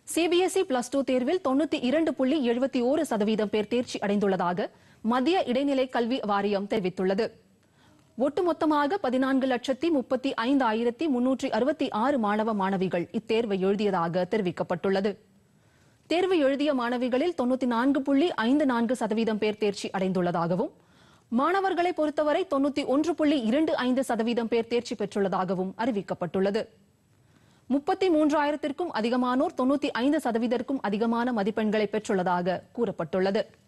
CBSE plus two தேர்வில் தொண்ணூத்தி இரண்டு புள்ளி எழுபத்தி ஓரு சதவீதம் பேர் தேர்ச்சி அடைந்துள்ளதாக மத்திய இடைநிலை கல்வி வாரியம் தெரிவித்துள்ளது ஒட்டுமொத்தமாக பதினான்கு லட்சத்தி முப்பத்தி ஐந்து ஆயிரத்தி முன்னூற்றி அறுபத்தி ஆறு மாணவ மாணவிகள் இத்தேர்வை எழுதியதாக தெரிவிக்கப்பட்டுள்ளது தேர்வு எழுதிய மாணவிகளில் தொண்ணூத்தி நான்கு புள்ளி ஐந்து நான்கு சதவீதம் பேர் தேர்ச்சி அடைந்துள்ளதாகவும் மாணவர்களை பொறுத்தவரை தொண்ணூத்தி ஒன்று புள்ளி இரண்டு ஐந்து சதவீதம் பேர் தேர்ச்சி பெற்றுள்ளதாகவும் அறிவிக்கப்பட்டுள்ளது முப்பத்தி மூன்றாயிரத்திற்கும் அதிகமானோர் தொண்ணூத்தி ஐந்து சதவீதத்திற்கும் அதிகமான மதிப்பெண்களை பெற்றுள்ளதாக கூறப்பட்டுள்ளது